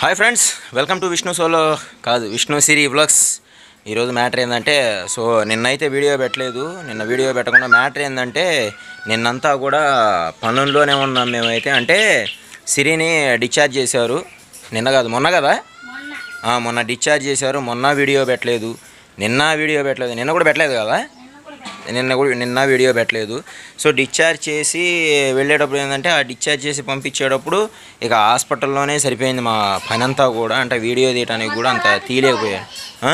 Hi friends welcome to Vishnu solo కాదు Vishnu Siri vlogs ఈరోజు matter ఏంటంటే సో నిన్నైతే వీడియో పెట్టలేదు నిన్న వీడియో పెట్టకుండా మ్యాటర్ ఏంటంటే నిన్నంతా కూడా పనుల్లోనే ఉన్నాం మేమైతే అంటే సిరిని డిశ్చార్జ్ చేశారు నిన్న కాదు మొన్న కదా ఆ, మొన్న డిశ్చార్జ్ చేశారు మొన్న వీడియో పెట్టలేదు నిన్న వీడియో పెట్టలేదు నిన్న కూడా పెట్టలేదు కదా నిన్న కూడా నిన్న వీడియో పెట్టలేదు సో డిశ్చార్జ్ చేసి వెళ్ళేటప్పుడు ఏంటంటే ఆ డిశ్చార్జ్ చేసి పంపించేటప్పుడు ఇక హాస్పిటల్లోనే సరిపోయింది మా పని అంతా కూడా అంటే వీడియో తీయడానికి కూడా అంత తీయలేకపోయాను ఆ?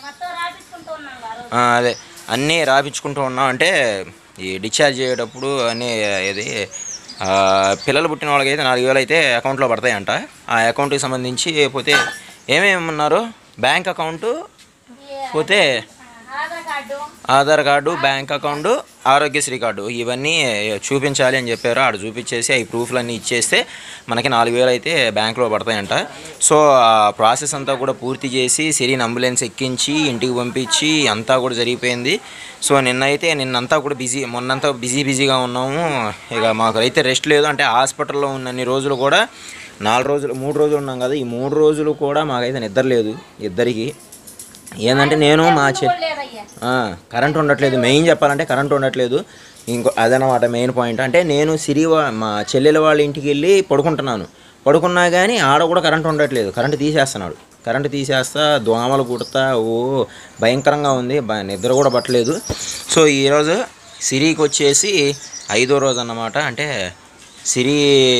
ఆ, అదే అన్నీ రాపించుకుంటూ ఉన్నాం అంటే ఈ డిశ్చార్జ్ చేసేటప్పుడు అన్నీ ఇది ఆ, పిల్లలు పుట్టిన వాళ్ళకైతే నాలుగు వేలు అయితే అకౌంట్లో పడతాయంట ఆ అకౌంట్కి సంబంధించి పోతే ఏమేమి ఉన్నారు బ్యాంక్ అకౌంటు పోతే Aadhaar card Aadhaar card bank account Aarogyasri card ఇవన్నీ చూపించాలి అని చెప్పారు ఆడ చూపించేసి అవి ప్రూఫ్లన్నీ ఇచ్చేస్తే మనకి నాలుగు వేలు అయితే బ్యాంక్లో పడతాయంట సో ఆ ప్రాసెస్ అంతా కూడా పూర్తి చేసి సిరిని అంబులెన్స్ ఎక్కించి ఇంటికి పంపించి అంతా కూడా జరిగిపోయింది సో నిన్నైతే నిన్నంతా కూడా బిజీ మొన్నంతా బిజీ బిజీగా ఉన్నాము ఇక మాకు అయితే రెస్ట్ లేదు అంటే హాస్పిటల్లో ఉన్నన్ని రోజులు కూడా నాలుగు రోజులు మూడు రోజులు ఉన్నాం కదా ఈ మూడు రోజులు కూడా మాకైతే నిద్ర లేదు ఇద్దరికి ఏంటంటే నేను మా చె లేదయ్యా ఆ, కరెంట్ ఉండట్లేదు మెయిన్ చెప్పాలంటే కరెంట్ ఉండట్లేదు ఇంకో అదనమాట మెయిన్ పాయింట్ అంటే నేను సిరి వా- మా చెల్లెల వాళ్ళ ఇంటికి వెళ్ళి పడుకుంటున్నాను పడుకున్నా కానీ ఆడ కూడా కరెంట్ ఉండట్లేదు కరెంట్ తీసేస్తున్నాడు కరెంట్ తీసేస్తా దోమలు కుడతా ఓ భయంకరంగా ఉంది బ- నిద్ర కూడా పట్టలేదు సో ఈరోజు సిరికి వచ్చేసి ఐదో రోజు అన్నమాట అంటే సిరి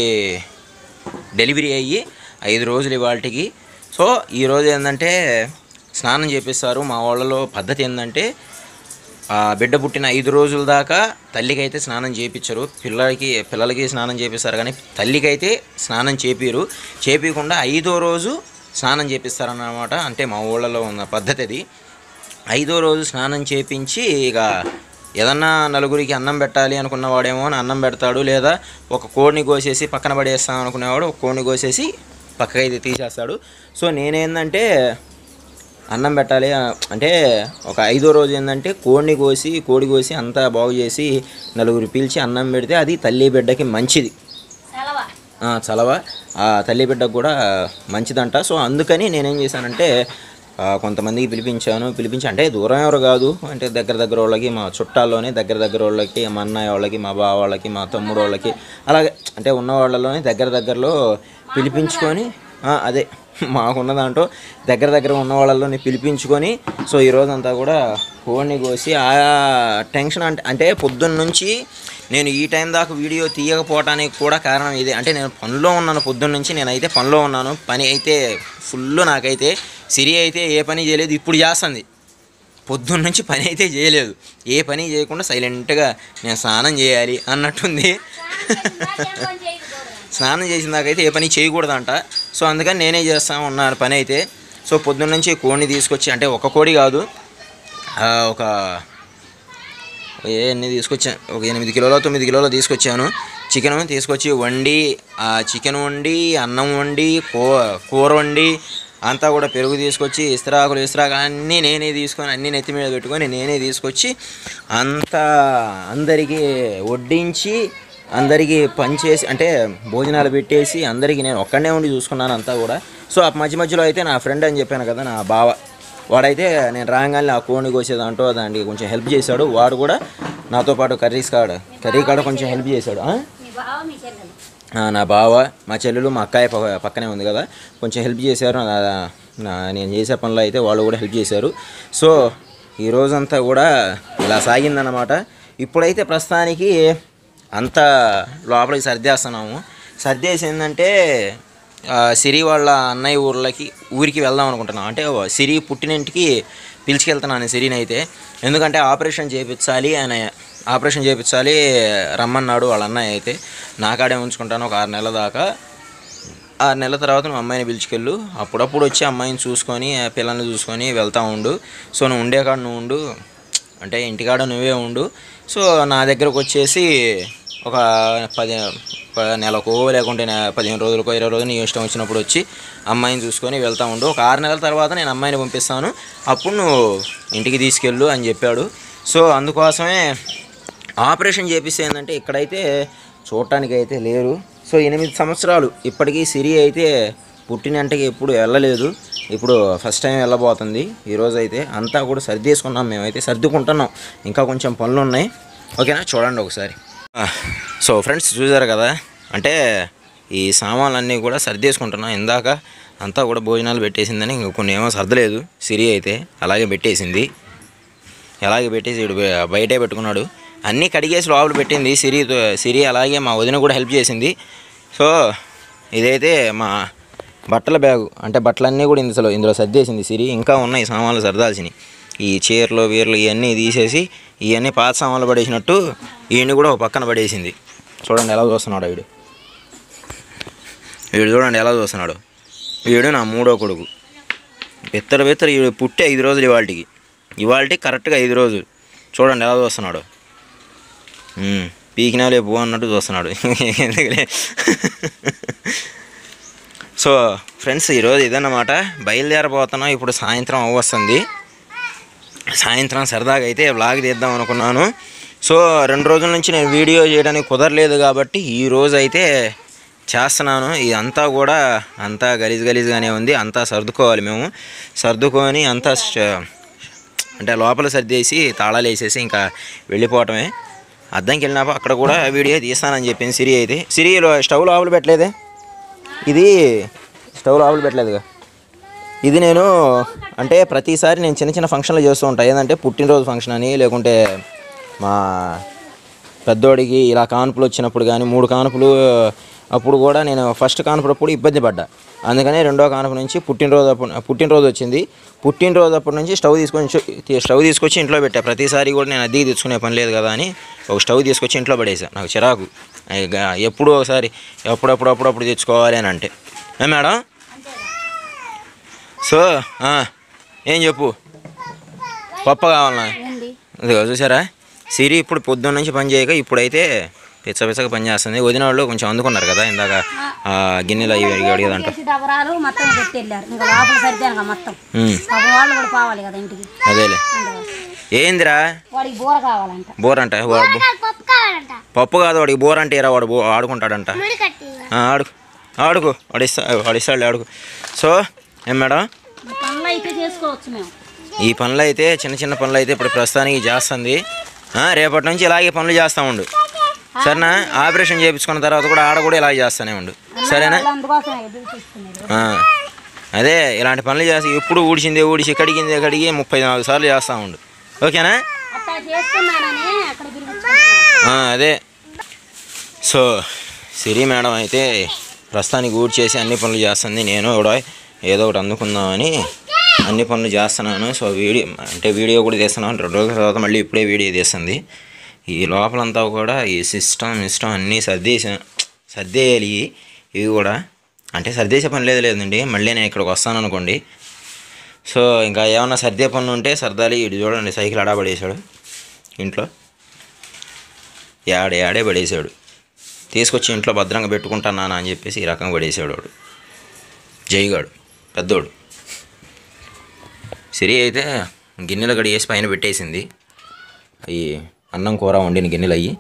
డెలివరీ అయ్యి ఐదు రోజులు ఇవాళకి సో ఈరోజు ఏంటంటే స్నానం చేపిస్తారు మా వాళ్ళలో పద్ధతి ఏంటంటే ఆ బిడ్డ పుట్టిన ఐదు రోజుల దాకా తల్లికి అయితే స్నానం చేయించరు పిల్లలకి పిల్లలకి స్నానం చేపిస్తారు కానీ తల్లికి అయితే స్నానం చేపిరు చేపించకుండా ఐదో రోజు స్నానం చేపిస్తారన్నమాట అంటే మా ఊళ్ళలో ఉన్న పద్ధతి అది ఐదో రోజు స్నానం చేపించి ఇక ఏదన్నా నలుగురికి అన్నం పెట్టాలి అనుకున్నవాడేమో అన్నం పెడతాడు లేదా ఒక కోడిని కోసేసి పక్కన పడేస్తాం అనుకునేవాడు ఒక కోడిని కోసేసి పక్కకైతే తీసేస్తాడు సో నేనేందంటే అన్నం పెట్టాలి ఆ, అంటే ఒక ఐదో రోజు ఏంటంటే కోడిని కోసి కోడి కోసి అంతా బాగు చేసి నలుగురు పిలిచి అన్నం పెడితే అది తల్లి బిడ్డకి మంచిది సెలవ ఆ, చలవ ఆ తల్లి బిడ్డకు కూడా మంచిదంట సో అందుకని నేనేం చేశానంటే ఆ, కొంతమందికి పిలిపించాను పిలిపించి అంటే దూరం ఎవరు కాదు అంటే దగ్గర దగ్గర వాళ్ళకి మా చుట్టాల్లోనే దగ్గర దగ్గర వాళ్ళకి మా అన్నయ్య వాళ్ళకి మా బావ వాళ్ళకి మా తమ్ముడు వాళ్ళకి అలాగే అంటే ఉన్న వాళ్ళలోనే దగ్గర దగ్గరలో పిలిపించుకొని ఆ, అదే మాకున్న దాంట్లో దగ్గర దగ్గర ఉన్న వాళ్ళని పిలిపించుకొని సో ఈ రోజంతా కూడా కోడిని కోసి ఆ టెన్షన్ అంటే అంటే పొద్దున్న నుంచి నేను ఈ టైం దాకా వీడియో తీయకపోవడానికి కూడా కారణం ఇదే అంటే నేను పనిలో ఉన్నాను పొద్దున్న నుంచి నేనైతే పనిలో ఉన్నాను పని అయితే ఫుల్ నాకైతే సిరి అయితే ఏ పని చేయలేదు ఇప్పుడు చేస్తుంది పొద్దున్న నుంచి పని అయితే చేయలేదు ఏ పని చేయకుండా సైలెంట్గా నేను స్నానం చేయాలి అన్నట్టుంది స్నానం చేసిన దాకైతే ఏ పని చేయకూడదంట సో అందుకని నేనే చేస్తా ఉన్నాను పని అయితే సో పొద్దున్న నుంచి కోడిని తీసుకొచ్చి అంటే ఒక కోడి కాదు ఆ, ఒక ఏ ఎన్ని తీసుకొచ్చాను ఒక ఎనిమిది కిలోలో తొమ్మిది కిలోలో తీసుకొచ్చాను చికెన్ తీసుకొచ్చి వండి ఆ చికెన్ వండి అన్నం వండి కూ కూర వండి అంతా కూడా పెరుగు తీసుకొచ్చి ఇస్త్రాకులు ఇస్త్రాకు అన్నీ నేనే తీసుకొని అన్నీ నెత్తి మీద పెట్టుకొని నేనే తీసుకొచ్చి అంతా అందరికీ వడ్డించి అందరికీ పనిచేసి అంటే భోజనాలు పెట్టేసి అందరికీ నేను ఒక్కడనే ఉండి చూసుకున్నాను అంతా కూడా సో ఆ మధ్య మధ్యలో అయితే నా ఫ్రెండ్ అని చెప్పాను కదా నా బావ వాడైతే నేను రాగానే ఆ కోడిని కోసేదాంటో దానికి కొంచెం హెల్ప్ చేశాడు వాడు కూడా నాతో పాటు కర్రీస్ కాడ కర్రీ కాడ కొంచెం హెల్ప్ చేశాడు ఆ? మీ బావ మీ చెల్లెలు ఆ, నా బావ మా చెల్లెలు మా అక్కాయ ప- పక్కనే ఉంది కదా కొంచెం హెల్ప్ చేశారు నా- నా- నేను చేసే పనిలో అయితే వాళ్ళు కూడా హెల్ప్ చేశారు సో ఈ రోజంతా కూడా ఇలా సాగిందన్నమాట ఇప్పుడైతే ప్రస్తుతానికి అంతా లోపలికి సర్దేస్తున్నాము సర్దేసి ఏంటంటే ఆ, సిరి వాళ్ళ అన్నయ్య ఊర్లకి ఊరికి వెళ్దాం అనుకుంటున్నాం అంటే సిరి పుట్టినింటికి పిలిచికెళ్తున్నాను సిరిని అయితే ఎందుకంటే ఆపరేషన్ చేయించాలి ఆయన ఆపరేషన్ చేయించాలి రమ్మన్నాడు వాళ్ళ అన్నయ్య అయితే నాకాడే ఉంచుకుంటాను ఒక ఆరు నెలల దాకా ఆరు నెలల తర్వాత నువ్వు అమ్మాయిని పిలుచుకెళ్ళు అప్పుడప్పుడు వచ్చి అమ్మాయిని చూసుకొని ఆ పిల్లల్ని చూసుకొని వెళ్తా ఉండు సో నువ్వు ఉండే కాడ నువ్వు ఉండు అంటే ఇంటికాడ నువ్వే ఉండు సో నా దగ్గరకు వచ్చేసి ఒక పది ప- నెలకో లేకుంటే నె- పదిహేను రోజులకో ఇరవై రోజులు నీ ఇష్టం వచ్చినప్పుడు వచ్చి అమ్మాయిని చూసుకొని వెళ్తా ఉండు ఒక ఆరు నెలల తర్వాత నేను అమ్మాయిని పంపిస్తాను అప్పుడు నువ్వు ఇంటికి తీసుకెళ్ళు అని చెప్పాడు సో అందుకోసమే ఆపరేషన్ చేపిస్తే ఏంటంటే ఇక్కడైతే చూడటానికి అయితే లేరు సో ఎనిమిది సంవత్సరాలు ఇప్పటికీ సిరి అయితే పుట్టినంటికి ఎప్పుడు వెళ్ళలేదు ఇప్పుడు ఫస్ట్ టైం వెళ్ళబోతుంది ఈరోజు అయితే అంతా కూడా సర్దేసుకున్నాం మేమైతే సర్దుకుంటున్నాం ఇంకా కొంచెం పనులు ఉన్నాయి ఓకేనా చూడండి ఒకసారి ఆ, సో ఫ్రెండ్స్ చూసారు కదా అంటే ఈ సామాన్లన్నీ కూడా సర్దేసుకుంటున్నాం ఇందాక అంతా కూడా భోజనాలు పెట్టేసిందని ఇంక కొన్ని ఏమో సర్దలేదు సిరి అయితే అలాగే పెట్టేసింది అలాగే పెట్టేసి ఈడు బయ- బయటే పెట్టుకున్నాడు అన్నీ కడిగేసి లోపల పెట్టింది సిరి సిరి అలాగే మా వదిన కూడా హెల్ప్ చేసింది సో ఇదైతే మా బట్టల బ్యాగు అంటే బట్టలన్నీ కూడా ఇందులో ఇందులో సర్దేసింది సిరి ఇంకా ఉన్నాయి సామాన్లు సర్దాల్సినవి ఈ చీరలు వీర్లు ఇవన్నీ తీసేసి ఇవన్నీ పాత సామాన్లు పడేసినట్టు ఈయన్ని కూడా ఒక పక్కన పడేసింది చూడండి ఎలా చూస్తున్నాడు వీడు వీడు చూడండి ఎలా చూస్తున్నాడు వీడు నా మూడో కొడుకు బిత్తర బిత్తర వీడు పుట్టి ఐదు రోజులు ఇవాళకి ఇవాళకి కరెక్ట్గా ఐదు రోజులు చూడండి ఎలా చూస్తున్నాడు ఉమ్, పీకినాలే పో అన్నట్టు చూస్తున్నాడు ఎందుకులే సో ఫ్రెండ్స్ ఈరోజు ఇదన్నమాట బయలుదేరబోతున్నాం ఇప్పుడు సాయంత్రం అవ్వస్తుంది సాయంత్రం సరదాగా అయితే వ్లాగ్ తీద్దాం అనుకున్నాను సో రెండు రోజుల నుంచి నేను వీడియో చేయడానికి కుదరలేదు కాబట్టి ఈ రోజు అయితే చేస్తున్నాను ఇదంతా కూడా అంతా గలీజ్ గలీజ్గానే ఉంది అంతా సర్దుకోవాలి మేము సర్దుకొని అంతా స్ట- అంటే లోపల సర్దేసి తాళాలు వేసేసి ఇంకా వెళ్ళిపోవటమే అద్దంకి వెళ్ళినాప అక్కడ కూడా వీడియో తీస్తానని చెప్పింది సిరి అయితే సిరిలో స్టవ్ లోపల పెట్టలేదే ఇది స్టవ్ లోపల పెట్టలేదుగా ఇది నేను అంటే ప్రతిసారి నేను చిన్న చిన్న ఫంక్షన్లు చేస్తూ ఉంటాను ఏంటంటే పుట్టినరోజు ఫంక్షన్ అని లేకుంటే మా పెద్దోడికి ఇలా కానుపులు వచ్చినప్పుడు కానీ మూడు కానుపులు అప్పుడు కూడా నేను ఫస్ట్ కానుపుడు అప్పుడు ఇబ్బంది పడ్డా అందుకని రెండో కానుపు నుంచి పుట్టినరోజు అప్పుడు పుట్టినరోజు వచ్చింది పుట్టినరోజు అప్పటి నుంచి స్టవ్ తీసుకొని స్టవ్ తీసుకొచ్చి ఇంట్లో పెట్టా ప్రతిసారి కూడా నేను అద్దెకి తెచ్చుకునే పని లేదు కదా అని ఒక స్టవ్ తీసుకొచ్చి ఇంట్లో పడేసా నాకు చిరాకు ఇక ఎప్పుడో ఒకసారి ఎప్పుడప్పుడు అప్పుడప్పుడు తెచ్చుకోవాలి అని అంటే ఏ మేడం సో ఆ, ఏం చెప్పు పప్ప కావాలన్నా ఏంది ఇదిగో చూసారా సిరి ఇప్పుడు పొద్దున్న నుంచి పని చేయక ఇప్పుడైతే పిచ్చ పిచ్చగా పని చేస్తుంది వదిన వాళ్ళు కొంచెం అందుకున్నారు కదా ఇందాక ఆ గిన్నెలు అవి ఇవి అడిగేదంట చేసి డబరాలు మొత్తం పెట్టి వెళ్ళారు ఇంకా లోపల సరిదాను మొత్తం ఉమ్, పాపం వాళ్ళు కూడా పోవాలి కదా ఇంటికి అదేలే అందువల్ల. ఏందిరా వాడికి బూర కావాలంట బోర్ అంట వాడు బో- పప్పు కావాలంట పప్పు కాదు వాడికి బోర్ అంటే ఇరా వాడు బో ఆడుకుంటాడంట ఆ, ఆడుకు ఆడుకో వాడు ఇస్తా వాడు ఇస్తాడు ఆడుకు సో ఏం మేడం పనులు అయితే చేసుకోవచ్చు మేము ఈ పనులు అయితే చిన్న చిన్న పనులు అయితే ఇప్పుడు ప్రస్తుతానికి చేస్తుంది ఆ, రేపటి నుంచి ఇలాగే పనులు చేస్తూ ఉండు సరేనా ఆపరేషన్ చేయించుకున్న తర్వాత కూడా ఆడ కూడా ఇలాగే చేస్తూనే ఉండు సరేనా వాళ్ళు అందుకోసం ఎదురు చూస్తున్నారు ఆ, అదే ఇలాంటి పనులు చేసి ఎప్పుడు ఊడిచిందే ఊడిచి కడిగిందే కడిగి ముప్పై నాలుగు సార్లు చేస్తూ ఉండు ఓకేనా అట్లా చేస్తున్నానని అక్కడ తిరుగుతున్నారు ఆ, అదే సో సిరి మేడం అయితే ప్రస్తుతానికి ఊడి చేసి అన్ని పనులు చేస్తుంది నేను కూడా ఏదో ఒకటి అందుకుందామని అన్ని పనులు చేస్తున్నాను సో వీడియో అంటే వీడియో కూడా తీస్తున్నాను రెండు రోజుల తర్వాత మళ్ళీ ఇప్పుడే వీడియో తీస్తుంది ఈ లోపలంతా కూడా ఈ సిస్టమ్ ఇష్టం అన్నీ సర్దేసా సర్దేయాలి ఇవి కూడా అంటే సర్దేసే పని లేదు లేదండి మళ్ళీ నేను ఇక్కడికి వస్తాను అనుకోండి సో ఇంకా ఏమన్నా సర్దే పనులు ఉంటే సర్దాలి ఇటు చూడండి సైకిల్ అడా పడేశాడు ఇంట్లో యాడే యాడే పడేశాడు తీసుకొచ్చి ఇంట్లో భద్రంగా పెట్టుకుంటానా అని చెప్పేసి ఈ రకంగా పడేసాడు వాడు జైగాడు పెద్దోడు సిరి అయితే గిన్నెలు కడిగేసి పైన పెట్టేసింది అవి అన్నం కూర వండిన గిన్నెలు అయ్యి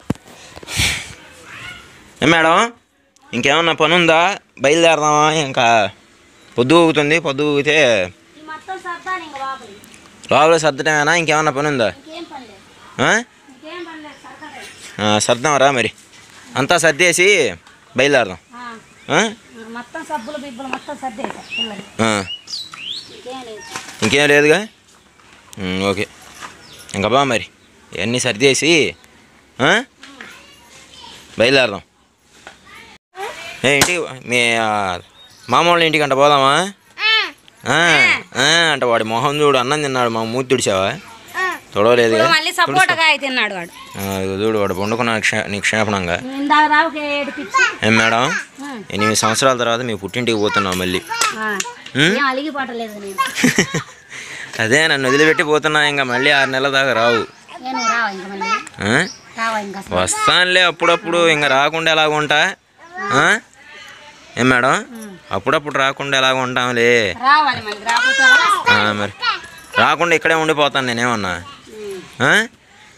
ఏ మేడం ఇంకేమన్నా పని ఉందా బయలుదేరదామా ఇంకా పొద్దు ఊగుతుంది పొద్దు ఊగితే ఈ మొత్తం సర్దాలి ఇంకా లోపలి లోపల సర్దటమేనా ఇంకేమన్నా పని ఉందా ఇంకేం పని లేదు ఆ? ఇంకేం పని లేదు సర్దలే ఆ, సర్దాంరా మరి అంతా సర్దేసి బయలుదేరదాం ఆ? మొత్తం సబ్బులు బిబ్బులు మొత్తం సర్దేసా పిల్లలు ఆ. ఇంకేం లేదు ఇంకేం లేదుగా ఉమ్, ఓకే ఇంకా బా మరి ఇవన్నీ సర్దేసి ఆ? బయలుదేరదాం ఏ ఇంటికి మీ ఆ, మామ వాళ్ళ ఇంటికి అంట పోదామా ఆ, ఆ, అంట వాడి మొహం చూడు అన్నం తిన్నాడు మా మూతి తుడిచావా చూడలేదు మళ్ళీ సపోర్ట్గా అయితే తిన్నాడు వాడు చూడు వాడు వండుకున్న క్షే నిక్షేపణంగా ఇందాక రావుకి ఏడిపించి ఏం మేడం ఆ, ఎనిమిది సంవత్సరాల తర్వాత మీ పుట్టింటికి పోతున్నావు మళ్ళీ ఆ. ఉమ్? ఏం అలిగిపోవట్లేదు నేను అదే నన్ను వదిలిపెట్టి పోతున్నా ఇంకా మళ్ళీ ఆరు నెలల దాకా రావు నేను రావా ఇంకా మళ్ళీ ఆ? రావా ఇంకా అసలు? వస్తానులే అప్పుడప్పుడు ఇంకా రాకుండా ఎలాగుంటా ఆ? ఏం మేడం అప్పుడప్పుడు రాకుండా ఎలాగ ఉంటాంలే రావాలి మళ్ళీ రాకపోతే ఎలా? ఆ, మరి రాకుండా ఇక్కడే ఉండిపోతాను నేనేమన్నా ఉమ్. ఆ?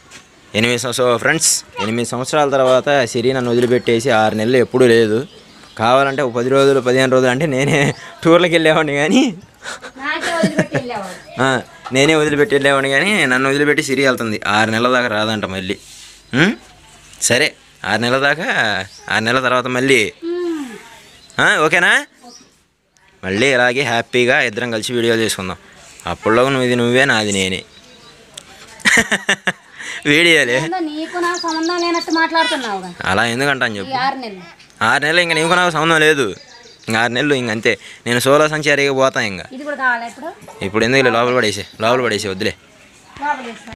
ఎనిమిది సం- సో ఫ్రెండ్స్ ఎనిమిది సంవత్సరాల తర్వాత సిరి నన్ను వదిలిపెట్టేసి ఆరు నెలలు ఎప్పుడూ లేదు కావాలంటే ఒక పది రోజులు పదిహేను రోజులు అంటే నేనే టూర్లకు వెళ్ళేవాడిని కానీ నాకే వదిలిపెట్టి వెళ్ళేవాడు ఆ, నేనే వదిలిపెట్టి వెళ్ళేవాడిని కానీ నన్ను వదిలిపెట్టి సిరి వెళ్తుంది ఆరు నెలల దాకా రాదంట మళ్ళీ ఉం? సరే ఆరు నెలల దాకా ఆరు నెలల తర్వాత మళ్ళీ ఉమ్. ఆ, ఓకేనా మళ్ళీ ఇలాగే హ్యాపీగా ఇద్దరం కలిసి వీడియోలు చేసుకుందాం అప్పుడులో నువ్వు ఇది నువ్వే నాది నేనే వీడియోలే ఏందో నీకు నాకు సంబంధం లేనట్టు మాట్లాడుతున్నావు కదా అలా ఎందుకంటాను ఈ చెప్పు ఆరు నెలలు ఆరు నెలలు ఇంకా నీకు నాకు సంబంధం లేదు ఇంకా ఆరు నెలలు ఇంక అంతే నేను సోలో సంచారిగా పోతాను ఇంకా ఇది కూడా కావాలా ఇప్పుడు ఇప్పుడు ఎందుకు లోపల పడేసి లోపల పడేసి వద్దులే లోపల వేసుకో.